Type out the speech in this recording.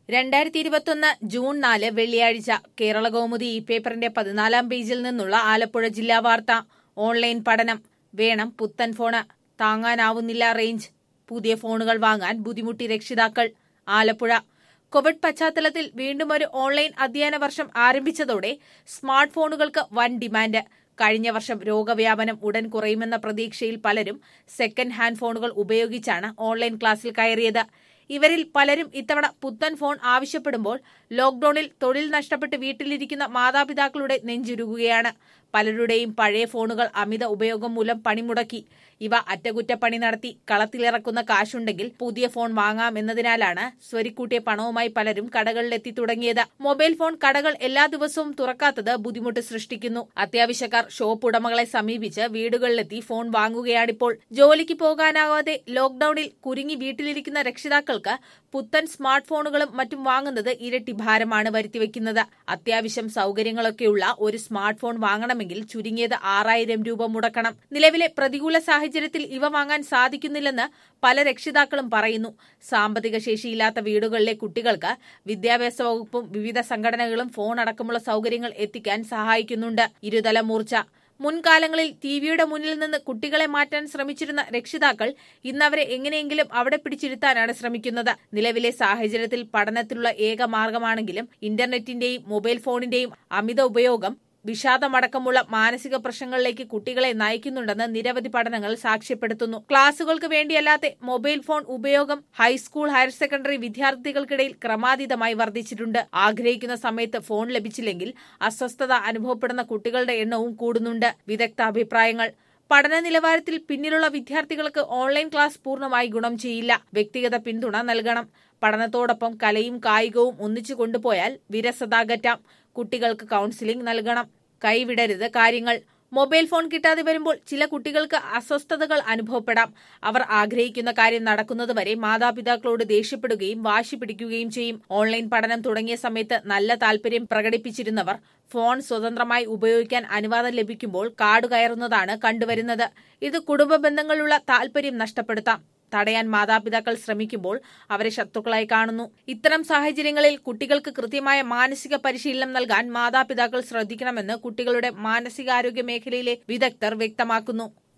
രണ്ടായിരത്തി ഇരുപത്തൊന്ന് ജൂൺ നാല് വെള്ളിയാഴ്ച കേരള കൗമുദി ഈ പേപ്പറിന്റെ പതിനാലാം പേജിൽ നിന്നുള്ള ആലപ്പുഴ ജില്ലാ വാർത്ത ഓൺലൈൻ പഠനം വേണം പുത്തൻ ഫോണ് താങ്ങാനാവുന്നില്ല റേഞ്ച് പുതിയ ഫോണുകൾ വാങ്ങാൻ ബുദ്ധിമുട്ടി രക്ഷിതാക്കൾ ആലപ്പുഴ കോവിഡ് പശ്ചാത്തലത്തിൽ വീണ്ടും ഒരു ഓൺലൈൻ അധ്യയന വർഷം ആരംഭിച്ചതോടെ സ്മാർട്ട് ഫോണുകൾക്ക് വൻ ഡിമാൻഡ് കഴിഞ്ഞ വർഷം രോഗവ്യാപനം ഉടൻ കുറയുമെന്ന പ്രതീക്ഷയിൽ പലരും സെക്കൻഡ് ഹാൻഡ് ഫോണുകൾ ഉപയോഗിച്ചാണ് ഓൺലൈൻ ക്ലാസ്സിൽ കയറിയത് ഇവരിൽ പലരും ഇത്തവണ പുത്തൻ ഫോൺ ആവശ്യപ്പെടുമ്പോൾ ലോക്ഡൌണിൽ തൊഴിൽ നഷ്ടപ്പെട്ട് വീട്ടിലിരിക്കുന്ന മാതാപിതാക്കളുടെ നെഞ്ചുരുകുകയാണ് പലരുടെയും പഴയ ഫോണുകൾ അമിത ഉപയോഗം മൂലം പണിമുടക്കി ഇവ അറ്റകുറ്റപ്പണി നടത്തി കളത്തിലിറക്കുന്ന കാശുണ്ടെങ്കിൽ പുതിയ ഫോൺ വാങ്ങാം എന്നതിനാലാണ് സ്വരിക്കൂട്ടിയ പണവുമായി പലരും കടകളിലെത്തി തുടങ്ങിയത് മൊബൈൽ ഫോൺ കടകൾ എല്ലാ ദിവസവും തുറക്കാത്തത് ബുദ്ധിമുട്ട് സൃഷ്ടിക്കുന്നു അത്യാവശ്യക്കാർ ഷോപ്പ് ഉടമകളെ സമീപിച്ച് വീടുകളിലെത്തി ഫോൺ വാങ്ങുകയാണിപ്പോൾ ജോലിക്ക് പോകാനാവാതെ ലോക്ഡൌണിൽ കുരുങ്ങി വീട്ടിലിരിക്കുന്ന രക്ഷിതാക്കൾക്ക് പുത്തൻ സ്മാർട്ട് ഫോണുകളും മറ്റും വാങ്ങുന്നത് ഇരട്ടി ഭാരമാണ് വരുത്തിവെക്കുന്നത് അത്യാവശ്യം സൗകര്യങ്ങളൊക്കെയുള്ള ഒരു സ്മാർട്ട് ഫോൺ വാങ്ങണമെങ്കിൽ ചുരുങ്ങിയത് ആറായിരം രൂപ മുടക്കണം നിലവിലെ പ്രതികൂല സാഹചര്യത്തിൽ ഇവ വാങ്ങാൻ സാധിക്കുന്നില്ലെന്ന് പല രക്ഷിതാക്കളും പറയുന്നു സാമ്പത്തിക ശേഷിയില്ലാത്ത വീടുകളിലെ കുട്ടികൾക്ക് വിദ്യാഭ്യാസ വകുപ്പും വിവിധ സംഘടനകളും ഫോൺ അടക്കമുള്ള സൗകര്യങ്ങൾ എത്തിക്കാൻ സഹായിക്കുന്നുണ്ട് ഇരുതല മൂർച്ച മുൻകാലങ്ങളിൽ ടിവിയുടെ മുന്നിൽ നിന്ന് കുട്ടികളെ മാറ്റാൻ ശ്രമിച്ചിരുന്ന രക്ഷിതാക്കൾ ഇന്നവരെ എങ്ങനെയെങ്കിലും അവിടെ പിടിച്ചിരുത്താനാണ് ശ്രമിക്കുന്നത് നിലവിലെ സാഹചര്യത്തിൽ പഠനത്തിലുള്ള ഏക മാർഗമാണെങ്കിലും ഇന്റർനെറ്റിന്റെയും മൊബൈൽ ഫോണിന്റെയും അമിത ഉപയോഗം വിഷാദമടക്കമുള്ള മാനസിക പ്രശ്നങ്ങളിലേക്ക് കുട്ടികളെ നയിക്കുന്നുണ്ടെന്ന് നിരവധി പഠനങ്ങൾ സാക്ഷ്യപ്പെടുത്തുന്നു ക്ലാസുകൾക്ക് വേണ്ടിയല്ലാത്ത മൊബൈൽ ഫോൺ ഉപയോഗം ഹൈസ്കൂൾ ഹയർ സെക്കൻഡറി വിദ്യാർത്ഥികൾക്കിടയിൽ ക്രമാതീതമായി വർദ്ധിച്ചിട്ടുണ്ട് ആഗ്രഹിക്കുന്ന സമയത്ത് ഫോൺ ലഭിച്ചില്ലെങ്കിൽ അസ്വസ്ഥത അനുഭവപ്പെടുന്ന കുട്ടികളുടെ എണ്ണവും കൂടുന്നുണ്ട് വിദഗ്ധ അഭിപ്രായങ്ങൾ പഠന നിലവാരത്തിൽ പിന്നിലുള്ള വിദ്യാർത്ഥികൾക്ക് ഓൺലൈൻ ക്ലാസ് പൂർണ്ണമായി ഗുണം ചെയ്യില്ല വ്യക്തിഗത പിന്തുണ നൽകണം പഠനത്തോടൊപ്പം കലയും കായികവും ഒന്നിച്ചു കൊണ്ടുപോയാൽ വിരസത അകറ്റാം കുട്ടികൾക്ക് കൌൺസിലിംഗ് നൽകണം കൈവിടരുത് കാര്യങ്ങൾ മൊബൈൽ ഫോൺ കിട്ടാതെ വരുമ്പോൾ ചില കുട്ടികൾക്ക് അസ്വസ്ഥതകൾ അനുഭവപ്പെടാം അവർ ആഗ്രഹിക്കുന്ന കാര്യം നടക്കുന്നതുവരെ മാതാപിതാക്കളോട് ദേഷ്യപ്പെടുകയും വാശി പിടിക്കുകയും ചെയ്യും ഓൺലൈൻ പഠനം തുടങ്ങിയ സമയത്ത് നല്ല താൽപര്യം പ്രകടിപ്പിച്ചിരുന്നവർ ഫോൺ സ്വതന്ത്രമായി ഉപയോഗിക്കാൻ അനുവാദം ലഭിക്കുമ്പോൾ കാട് കയറുന്നതാണ് കണ്ടുവരുന്നത് ഇത് കുടുംബ ബന്ധങ്ങളിലുള്ള താൽപര്യം നഷ്ടപ്പെടുത്താം തടയാൻ മാതാപിതാക്കൾ ശ്രമിക്കുമ്പോൾ അവരെ ശത്രുക്കളായി കാണുന്നു ഇത്തരം സാഹചര്യങ്ങളിൽ കുട്ടികൾക്ക് കൃത്യമായ മാനസിക പരിശീലനം നൽകാൻ മാതാപിതാക്കൾ ശ്രദ്ധിക്കണമെന്ന് കുട്ടികളുടെ മാനസികാരോഗ്യ മേഖലയിലെ വിദഗ്ധർ വ്യക്തമാക്കുന്നു